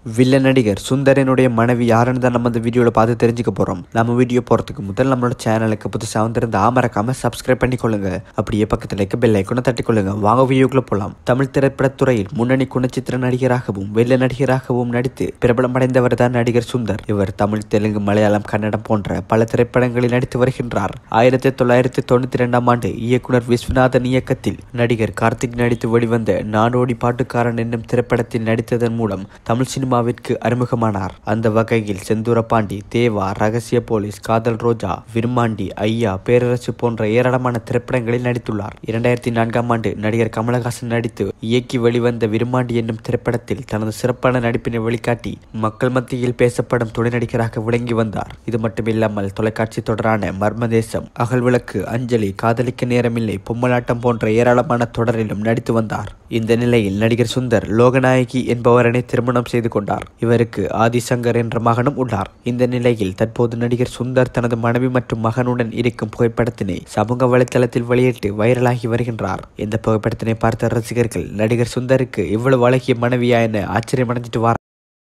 வில்ல நடிகர் சுந்தரனுடைய மனைவி யாருன்னு தான் நம்ம இந்த வீடியோவில் பார்த்து தெரிஞ்சுக்க போகிறோம் நம்ம வீடியோ போகிறதுக்கு முதல் நம்மளோட சேனலுக்கு புதுசாக வந்திருந்த ஆமரக்காம சப்ஸ்கிரைப் பண்ணிக்கொள்ளுங்க அப்படியே பக்கத்தில் இருக்க பெல் ஐக்கனை தட்டிக்கொள்ளுங்க வாங்க வீடியோக்குள்ள போகலாம் தமிழ் திரைப்படத்துறையில் முன்னணி குணச்சித்திர நடிகராகவும் வெள்ள நடிகராகவும் நடித்து பிரபலமடைந்தவர் தான் நடிகர் சுந்தர் இவர் தமிழ் தெலுங்கு மலையாளம் கன்னடம் போன்ற பல திரைப்படங்களில் நடித்து வருகின்றார் ஆயிரத்தி தொள்ளாயிரத்தி தொண்ணூத்தி ரெண்டாம் ஆண்டு இயக்குனர் விஸ்வநாதன் இயக்கத்தில் நடிகர் கார்த்திக் நடித்து வெளிவந்த நாடோடி பாட்டுக்காரன் என்னும் திரைப்படத்தில் நடித்ததன் மூலம் தமிழ் சினிமாவிற்கு அறிமுகமானார் அந்த வகையில் செந்தூர பாண்டி தேவா ரகசிய போலீஸ் காதல் ரோஜா விருமாண்டி ஐயா பேரரசு போன்ற ஏராளமான திரைப்படங்களில் நடித்துள்ளார் இரண்டாயிரத்தி நான்காம் ஆண்டு நடிகர் கமலஹாசன் நடித்து இயக்கி வெளிவந்த விருமாண்டி என்னும் திரைப்படத்தில் தனது சிறப்பான நடிப்பினை வெளிக்காட்டி மக்கள் மத்தியில் பேசப்படும் துணை நடிகராக விளங்கி வந்தார் இது மட்டுமில்லாமல் தொலைக்காட்சி தொடரான மர்மதேசம் அகல்விளக்கு அஞ்சலி காதலிக்க நேரமில்லை பொம்மலாட்டம் போன்ற ஏராளமான தொடரிலும் நடித்து வந்தார் இந்த நிலையில் நடிகர் சுந்தர் லோகநாயகி என்பவரனை திருமணம் செய்து கொண்டார் இவருக்கு ஆதிசங்கர் என்ற மகனும் உள்ளார் இந்த நிலையில் தற்போது நடிகர் சுந்தர் தனது மனைவி மற்றும் மகனுடன் இருக்கும் புகைப்படத்தினை சமூக வலைதளத்தில் வெளியிட்டு வைரலாகி வருகின்றார் இந்த புகைப்படத்தினை பார்த்த ரசிகர்கள் நடிகர் சுந்தருக்கு இவ்வளவு அழகிய மனைவியா என ஆச்சரியமடைஞ்சிட்டு வார்